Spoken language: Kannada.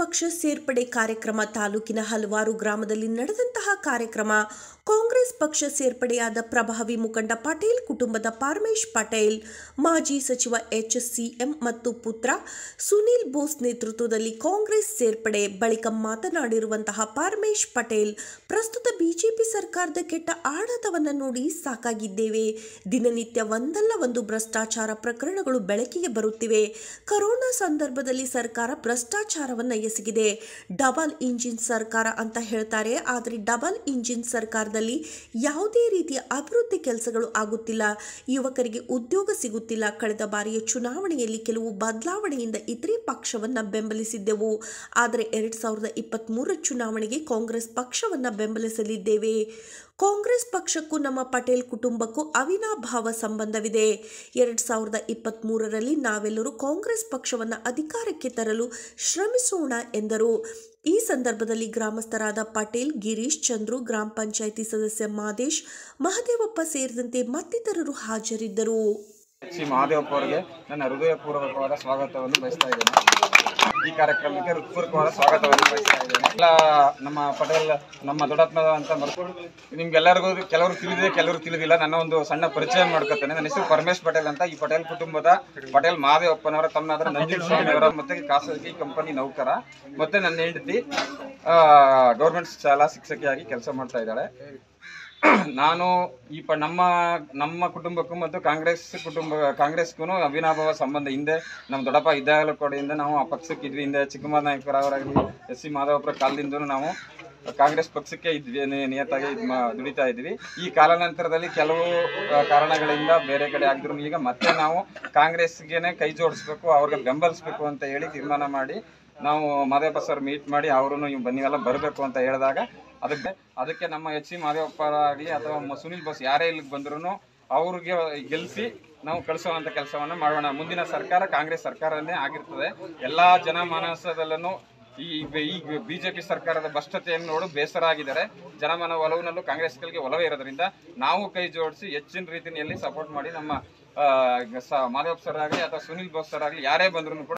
ಪಕ್ಷ ಸೇರ್ಪಡೆ ಕಾರ್ಯಕ್ರಮ ತಾಲೂಕಿನ ಹಲವಾರು ಗ್ರಾಮದಲ್ಲಿ ನಡೆದಂತಹ ಕಾರ್ಯಕ್ರಮ ಕಾಂಗ್ರೆಸ್ ಪಕ್ಷ ಸೇರ್ಪಡೆಯಾದ ಪ್ರಭಾವಿ ಮುಖಂಡ ಪಟೇಲ್ ಕುಟುಂಬದ ಪಾರ್ಮೇಶ್ ಪಟೇಲ್ ಮಾಜಿ ಸಚಿವ ಎಚ್ ಸಿಎಂ ಮತ್ತು ಪುತ್ರ ಸುನೀಲ್ ಬೋಸ್ ನೇತೃತ್ವದಲ್ಲಿ ಕಾಂಗ್ರೆಸ್ ಸೇರ್ಪಡೆ ಬಳಿಕ ಮಾತನಾಡಿರುವಂತಹ ಪಾರ್ಮೇಶ್ ಪಟೇಲ್ ಪ್ರಸ್ತುತ ಬಿಜೆಪಿ ಸರ್ಕಾರದ ಕೆಟ್ಟ ಆಡತವನ್ನ ನೋಡಿ ಸಾಕಾಗಿದ್ದೇವೆ ದಿನನಿತ್ಯ ಒಂದಲ್ಲ ಒಂದು ಭ್ರಷ್ಟಾಚಾರ ಪ್ರಕರಣಗಳು ಬೆಳಕಿಗೆ ಬರುತ್ತಿವೆ ಕರೋನಾ ಸಂದರ್ಭದಲ್ಲಿ ಸರ್ಕಾರ ಭ್ರಷ್ಟಾಚಾರವನ್ನ ಎಸಗಿದೆ ಡಬಲ್ ಇಂಜಿನ್ ಸರ್ಕಾರ ಅಂತ ಹೇಳ್ತಾರೆ ಆದರೆ ಡಬಲ್ ಇಂಜಿನ್ ಸರ್ಕಾರದಲ್ಲಿ ಯಾವುದೇ ರೀತಿಯ ಅಭಿವೃದ್ಧಿ ಕೆಲಸಗಳು ಆಗುತ್ತಿಲ್ಲ ಯುವಕರಿಗೆ ಉದ್ಯೋಗ ಸಿಗುತ್ತಿಲ್ಲ ಕಳೆದ ಬಾರಿಯ ಚುನಾವಣೆಯಲ್ಲಿ ಕೆಲವು ಬದಲಾವಣೆಯಿಂದ ಇತರೆ ಪಕ್ಷವನ್ನ ಬೆಂಬಲಿಸಿದ್ದೆವು ಆದರೆ ಎರಡ್ ಸಾವಿರದ ಇಪ್ಪತ್ತ್ಮೂರರ ಚುನಾವಣೆಗೆ ಕಾಂಗ್ರೆಸ್ ಪಕ್ಷವನ್ನ ಬೆಂಬಲಿಸಲಿದ್ದೇವೆ ಕಾಂಗ್ರೆಸ್ ಪಕ್ಷಕ್ಕೂ ನಮ್ಮ ಪಟೇಲ್ ಕುಟುಂಬಕ್ಕೂ ಅವಿನಾಭಾವ ಸಂಬಂಧವಿದೆ ಎರಡ್ ಸಾವಿರದ ಇಪ್ಪತ್ತ್ ಮೂರರಲ್ಲಿ ನಾವೆಲ್ಲರೂ ಕಾಂಗ್ರೆಸ್ ಪಕ್ಷವನ್ನು ಅಧಿಕಾರಕ್ಕೆ ತರಲು ಶ್ರಮಿಸೋಣ ಎಂದರು ಈ ಸಂದರ್ಭದಲ್ಲಿ ಗ್ರಾಮಸ್ಥರಾದ ಪಟೇಲ್ ಗಿರೀಶ್ ಚಂದ್ರು ಗ್ರಾಮ ಪಂಚಾಯಿತಿ ಸದಸ್ಯ ಮಾದೇಶ್ ಮಹದೇವಪ್ಪ ಸೇರಿದಂತೆ ಮತ್ತಿತರರು ಹಾಜರಿದ್ದರು ಶ್ರೀ ಮಹಾದೇವಪ್ಪ ಅವರಿಗೆ ನನ್ನ ಹೃದಯಪೂರ್ವಕವಾದ ಸ್ವಾಗತವನ್ನು ಬಯಸ್ತಾ ಇದ್ದೇನೆ ಈ ಕಾರ್ಯಕ್ರಮಕ್ಕೆ ಹೃತ್ಪೂರ್ವಕವಾದ ಸ್ವಾಗತವನ್ನು ಬಯಸ್ತಾ ಇದ್ದೇನೆ ಎಲ್ಲ ನಮ್ಮ ಪಟೇಲ್ ನಮ್ಮ ದೊಡ್ಡಪ್ಪನ ಅಂತ ಬರ್ಕೊಂಡು ನಿಮ್ಗೆಲ್ಲರಿಗೂ ಕೆಲವರು ತಿಳಿದಿದೆ ಕೆಲವರು ತಿಳಿದಿಲ್ಲ ನನ್ನ ಒಂದು ಸಣ್ಣ ಪರಿಚಯ ಮಾಡ್ಕೊತೇನೆ ನನ್ನ ಹೆಸರು ಪರಮೇಶ್ ಪಟೇಲ್ ಅಂತ ಈ ಪಟೇಲ್ ಕುಟುಂಬದ ಪಟೇಲ್ ಮಹಾದೇವಪ್ಪನವರ ತಮ್ಮನಾದ ನಂಜುಂಡ ಸ್ವಾಮಿ ಅವರ ಮತ್ತೆ ಖಾಸಗಿ ಕಂಪನಿ ನೌಕರ ಮತ್ತೆ ನನ್ನ ಹೆಂಡತಿ ಗೌರ್ಮೆಂಟ್ ಶಾಲಾ ಶಿಕ್ಷಕಿಯಾಗಿ ಕೆಲಸ ಮಾಡ್ತಾ ಇದ್ದಾಳೆ ನಾನು ಈ ಪ ನಮ್ಮ ನಮ್ಮ ಕುಟುಂಬಕ್ಕೂ ಮತ್ತು ಕಾಂಗ್ರೆಸ್ ಕುಟುಂಬ ಕಾಂಗ್ರೆಸ್ಗೂ ಅವಿನಾಭಾವ ಸಂಬಂಧ ಹಿಂದೆ ನಮ್ಮ ದೊಡ್ಡಪ್ಪ ಇದ್ದಾಗಲೂ ಕೊಡೆಯಿಂದ ನಾವು ಆ ಪಕ್ಷಕ್ಕೆ ಇದ್ವಿ ಹಿಂದೆ ಚಿಕ್ಕಮ್ಮ ನಾಯಕರವರಾಗಲಿ ಎಸ್ ಸಿ ಮಾಧವಪುರ ಕಾಲದಿಂದಲೂ ನಾವು ಕಾಂಗ್ರೆಸ್ ಪಕ್ಷಕ್ಕೆ ಇದ್ವಿ ನಿ- ನಿಯತಾಗಿ ಇದ್ ಮಾ- ದುಡಿತಾ ಇದ್ವಿ ಈ ಕಾಲಾನಂತರದಲ್ಲಿ ಕೆಲವು ಆ, ಕಾರಣಗಳಿಂದ ಬೇರೆ ಕಡೆ ಆಗಿದ್ರು ಈಗ ಮತ್ತೆ ನಾವು ಕಾಂಗ್ರೆಸ್ಗೆನೆ ಕೈ ಜೋಡಿಸ್ಬೇಕು ಅವ್ರಿಗೆ ಬೆಂಬಲಿಸ್ಬೇಕು ಅಂತ ಹೇಳಿ ತೀರ್ಮಾನ ಮಾಡಿ ನಾವು ಮಾದೇವಪ್ಪ ಸರ್ ಮೀಟ್ ಮಾಡಿ ಅವರು ನೀವು ಬನ್ನಿವೆಲ್ಲ ಬರಬೇಕು ಅಂತ ಹೇಳಿದಾಗ ಅದಕ್ಕೆ ಅದಕ್ಕೆ ನಮ್ಮ ಎಚ್ ಸಿ ಮಾದೇವಪ್ಪ ಆಗಲಿ ಅಥವಾ ಮ- ಸುನಿಲ್ ಬೋಸ್ ಯಾರೇ ಇಲ್ಲಿಗೆ ಬಂದ್ರು ಅವ್ರಿಗೆ ಗೆಲ್ಲಿಸಿ ನಾವು ಕಳಿಸುವಂತ ಕೆಲಸವನ್ನ ಮಾಡೋಣ ಮುಂದಿನ ಸರ್ಕಾರ ಕಾಂಗ್ರೆಸ್ ಸರ್ಕಾರನೇ ಆಗಿರ್ತದೆ ಎಲ್ಲಾ ಜನಮಾನಸದಲ್ಲೂ ಈ ಈ ಬಿಜೆಪಿ ಸರ್ಕಾರದ ಭ್ರಷ್ಟತೆಯನ್ನು ನೋಡು ಬೇಸರ ಆಗಿದ್ದಾರೆ ಜನಮನ ಒಲವಿನಲ್ಲೂ ಕಾಂಗ್ರೆಸ್ಗಳಿಗೆ ಒಲವೇ ಇರೋದ್ರಿಂದ ನಾವು ಕೈ ಜೋಡಿಸಿ ಹೆಚ್ಚಿನ ರೀತಿಯಲ್ಲಿ ಸಪೋರ್ಟ್ ಮಾಡಿ ನಮ್ಮ ಆ, ಸ- ಮಾದೇವಪ್ಪ ಸರ್ ಆಗಲಿ ಅಥವಾ ಸುನಿಲ್ ಬೋಸ್ ಸರ್ ಆಗಲಿ ಯಾರೇ ಬಂದ್ರು ಕೂಡ